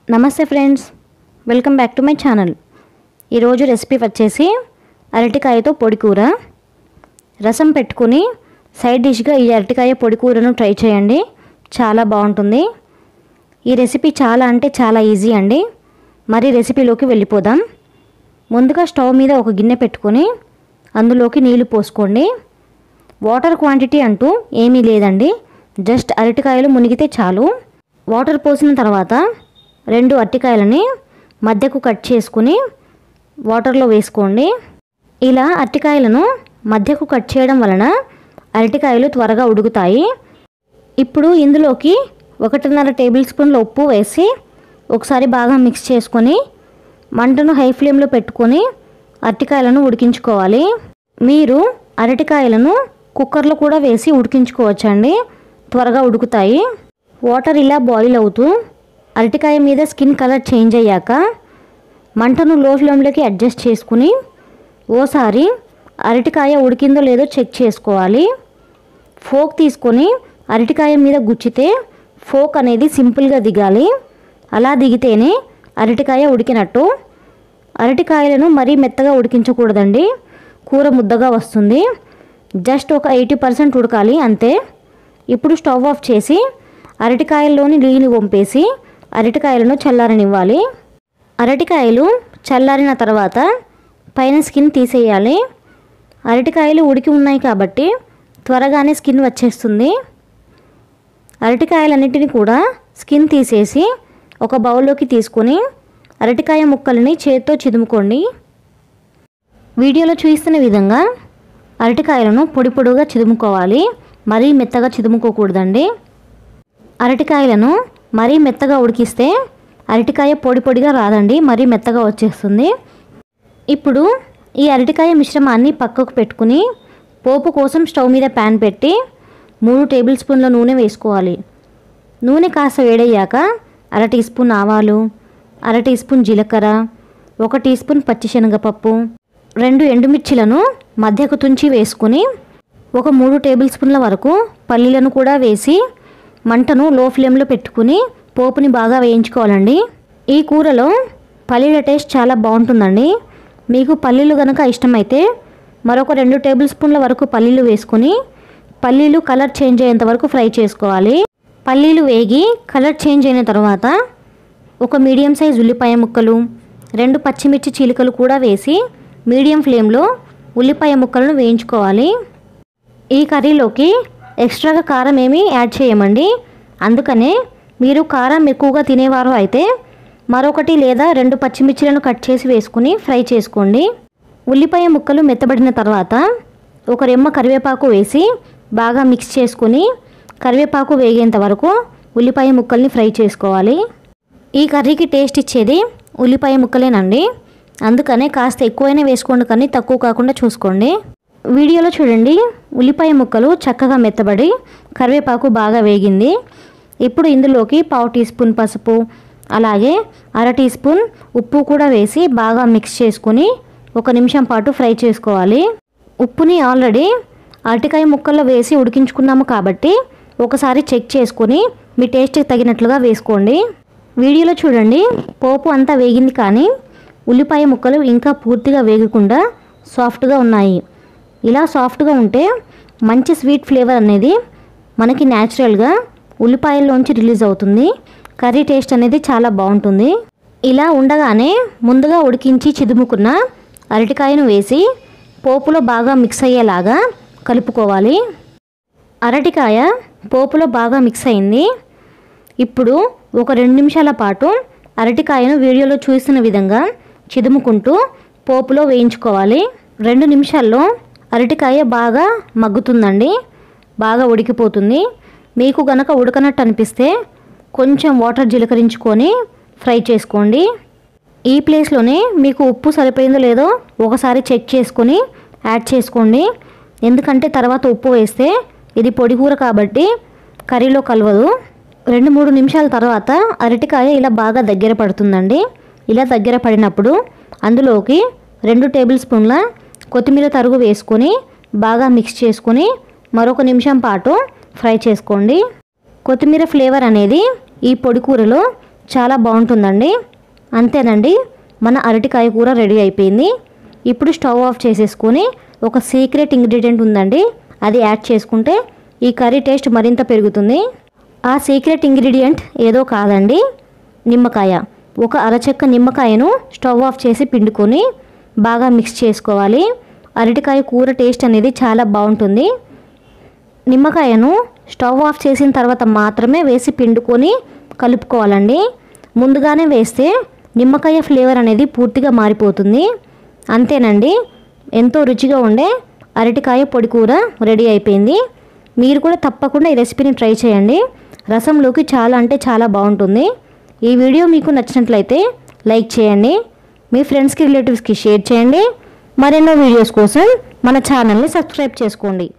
నమస్తే friends welcome back to my channel ఈరోజు recipe వచ్చేసి అరటికాయతో పొడి కూర రసం పెట్టుకుని సైడ్ డిష్గా ఈ అరటికాయ పొడి కూరను ట్రై చేయండి చాలా బాగుంటుంది ఈ రెసిపీ చాలా అంటే చాలా ఈజీ అండి మరి రెసిపీలోకి వెళ్ళిపోదాం ముందుగా స్టవ్ మీద ఒక గిన్నె పెట్టుకొని అందులోకి నీళ్లు పోసుకోండి వాటర్ క్వాంటిటీ అంటూ ఏమీ లేదండి జస్ట్ అరటికాయలు మునిగితే చాలు వాటర్ పోసిన తర్వాత రెండు అరటికాయలని మధ్యకు కట్ చేసుకుని వాటర్లో వేసుకోండి ఇలా అరటికాయలను మధ్యకు కట్ చేయడం వలన అరటికాయలు త్వరగా ఉడుకుతాయి ఇప్పుడు ఇందులోకి ఒకటిన్నర టేబుల్ స్పూన్ల ఉప్పు వేసి ఒకసారి బాగా మిక్స్ చేసుకొని మంటను హై ఫ్లేమ్లో పెట్టుకొని అరటికాయలను ఉడికించుకోవాలి మీరు అరటికాయలను కుక్కర్లో కూడా వేసి ఉడికించుకోవచ్చండి త్వరగా ఉడుకుతాయి వాటర్ ఇలా బాయిల్ అవుతూ అరటికాయ మీద స్కిన్ కలర్ చేంజ్ అయ్యాక మంటను లో ఫ్లేమ్లోకి అడ్జస్ట్ చేసుకుని ఓసారి అరటికాయ ఉడికిందో లేదో చెక్ చేసుకోవాలి ఫోక్ తీసుకొని అరటికాయ మీద గుచ్చితే ఫోక్ అనేది సింపుల్గా దిగాలి అలా దిగితేనే అరటికాయ ఉడికినట్టు అరటికాయలను మరీ మెత్తగా ఉడికించకూడదండి కూర ముద్దగా వస్తుంది జస్ట్ ఒక ఎయిటీ పర్సెంట్ ఉడకాలి అంతే ఇప్పుడు స్టవ్ ఆఫ్ చేసి అరటికాయల్లోని నీళ్ళని వంపేసి అరటికాయలను చల్లారనివ్వాలి అరటికాయలు చల్లారిన తర్వాత పైన స్కిన్ తీసేయాలి అరటికాయలు ఉడికి ఉన్నాయి కాబట్టి త్వరగానే స్కిన్ వచ్చేస్తుంది అరటికాయలన్నిటిని కూడా స్కిన్ తీసేసి ఒక బౌల్లోకి తీసుకొని అరటికాయ ముక్కల్ని చేత్తో చిదుముకోండి వీడియోలో చూస్తున్న విధంగా అరటికాయలను పొడి పొడిగా చిదుముకోవాలి మరీ మెత్తగా చిదుముకోకూడదండి అరటికాయలను మరీ మెత్తగా ఉడికిస్తే అరటికాయ పొడి పొడిగా రాదండి మరీ మెత్తగా వచ్చేస్తుంది ఇప్పుడు ఈ అరటికాయ మిశ్రమాన్ని పక్కకు పెట్టుకుని పోపు కోసం స్టవ్ మీద ప్యాన్ పెట్టి మూడు టేబుల్ స్పూన్ల నూనె వేసుకోవాలి నూనె కాస్త వేడయ్యాక అర టీ స్పూన్ ఆవాలు అర టీ స్పూన్ జీలకర్ర ఒక టీ స్పూన్ పచ్చిశనగపప్పు రెండు ఎండుమిర్చిలను మధ్యకు తుంచి వేసుకుని ఒక మూడు టేబుల్ స్పూన్ల వరకు పల్లీలను కూడా వేసి మంటను లో ఫ్లేమ్లో పెట్టుకుని పోపుని బాగా వేయించుకోవాలండి ఈ కూరలో పల్లీల టేస్ట్ చాలా బాగుంటుందండి మీకు పల్లీలు కనుక ఇష్టమైతే మరొక రెండు టేబుల్ స్పూన్ల వరకు పల్లీలు వేసుకొని పల్లీలు కలర్ చేంజ్ అయ్యేంత వరకు ఫ్రై చేసుకోవాలి పల్లీలు వేగి కలర్ చేంజ్ అయిన తర్వాత ఒక మీడియం సైజ్ ఉల్లిపాయ ముక్కలు రెండు పచ్చిమిర్చి చీలికలు కూడా వేసి మీడియం ఫ్లేమ్లో ఉల్లిపాయ ముక్కలను వేయించుకోవాలి ఈ కర్రీలోకి ఎక్స్ట్రాగా కారం ఏమీ యాడ్ చేయమండి అందుకనే మీరు కారం ఎక్కువగా తినేవారు అయితే మరొకటి లేదా రెండు పచ్చిమిర్చిలను కట్ చేసి వేసుకుని ఫ్రై చేసుకోండి ఉల్లిపాయ ముక్కలు మెత్తబడిన తర్వాత ఒక రెమ్మ కరివేపాకు వేసి బాగా మిక్స్ చేసుకుని కరివేపాకు వేగేంత వరకు ఉల్లిపాయ ముక్కల్ని ఫ్రై చేసుకోవాలి ఈ కర్రీకి టేస్ట్ ఇచ్చేది ఉల్లిపాయ ముక్కలేనండి అందుకనే కాస్త ఎక్కువైనా వేసుకోండి కానీ తక్కువ కాకుండా చూసుకోండి వీడియోలో చూడండి ఉల్లిపాయ ముక్కలు చక్కగా మెత్తబడి కరివేపాకు బాగా వేగింది ఇప్పుడు ఇందులోకి పావు టీ స్పూన్ పసుపు అలాగే అర టీ స్పూన్ ఉప్పు కూడా వేసి బాగా మిక్స్ చేసుకుని ఒక నిమిషం పాటు ఫ్రై చేసుకోవాలి ఉప్పుని ఆల్రెడీ అరటికాయ ముక్కల్లో వేసి ఉడికించుకున్నాము కాబట్టి ఒకసారి చెక్ చేసుకొని మీ టేస్ట్కి తగినట్లుగా వేసుకోండి వీడియోలో చూడండి పోపు అంతా వేగింది కానీ ఉల్లిపాయ ముక్కలు ఇంకా పూర్తిగా వేగకుండా సాఫ్ట్గా ఉన్నాయి ఇలా సాఫ్ట్గా ఉంటే మంచి స్వీట్ ఫ్లేవర్ అనేది మనకి న్యాచురల్గా ఉల్లిపాయల్లోంచి రిలీజ్ అవుతుంది కర్రీ టేస్ట్ అనేది చాలా బాగుంటుంది ఇలా ఉండగానే ముందుగా ఉడికించి చిదుముకున్న అరటికాయను వేసి పోపులో బాగా మిక్స్ అయ్యేలాగా కలుపుకోవాలి అరటికాయ పోపులో బాగా మిక్స్ అయింది ఇప్పుడు ఒక రెండు నిమిషాల పాటు అరటికాయను వీడియోలో చూసిన విధంగా చిదుముకుంటూ పోపులో వేయించుకోవాలి రెండు నిమిషాల్లో అరటికాయ బాగా మగ్గుతుందండి బాగా ఉడికిపోతుంది మీకు గనక ఉడకనట్టు అనిపిస్తే కొంచెం వాటర్ జీలకరించుకొని ఫ్రై చేసుకోండి ఈ ప్లేస్లోనే మీకు ఉప్పు సరిపోయిందో లేదో ఒకసారి చెక్ చేసుకొని యాడ్ చేసుకోండి ఎందుకంటే తర్వాత ఉప్పు వేస్తే ఇది పొడి కూర కాబట్టి కర్రీలో కలవదు రెండు మూడు నిమిషాల తర్వాత అరటికాయ ఇలా బాగా దగ్గర పడుతుందండి ఇలా దగ్గర పడినప్పుడు అందులోకి రెండు టేబుల్ స్పూన్ల కొత్తిమీర తరుగు వేసుకొని బాగా మిక్స్ చేసుకొని మరొక నిమిషం పాటు ఫ్రై చేసుకోండి కొత్తిమీర ఫ్లేవర్ అనేది ఈ పొడి కూరలో చాలా బాగుంటుందండి అంతేనండి మన అరటికాయ కూర రెడీ అయిపోయింది ఇప్పుడు స్టవ్ ఆఫ్ చేసేసుకొని ఒక సీక్రెట్ ఇంగ్రీడియంట్ ఉందండి అది యాడ్ చేసుకుంటే ఈ కర్రీ టేస్ట్ మరింత పెరుగుతుంది ఆ సీక్రెట్ ఇంగ్రీడియంట్ ఏదో కాదండి నిమ్మకాయ ఒక అరచెక్క నిమ్మకాయను స్టవ్ ఆఫ్ చేసి పిండుకొని బాగా మిక్స్ చేసుకోవాలి అరటికాయ కూర టేస్ట్ అనేది చాలా బాగుంటుంది నిమ్మకాయను స్టవ్ ఆఫ్ చేసిన తర్వాత మాత్రమే వేసి పిండుకొని కలుపుకోవాలండి ముందుగానే వేస్తే నిమ్మకాయ ఫ్లేవర్ అనేది పూర్తిగా మారిపోతుంది అంతేనండి ఎంతో రుచిగా ఉండే అరటికాయ పొడి కూర రెడీ అయిపోయింది మీరు కూడా తప్పకుండా ఈ రెసిపీని ట్రై చేయండి రసంలోకి చాలా అంటే చాలా బాగుంటుంది ఈ వీడియో మీకు నచ్చినట్లయితే లైక్ చేయండి మీ ఫ్రెండ్స్కి రిలేటివ్స్కి షేర్ చేయండి మరెన్నో వీడియోస్ కోసం మన ఛానల్ని సబ్స్క్రైబ్ చేసుకోండి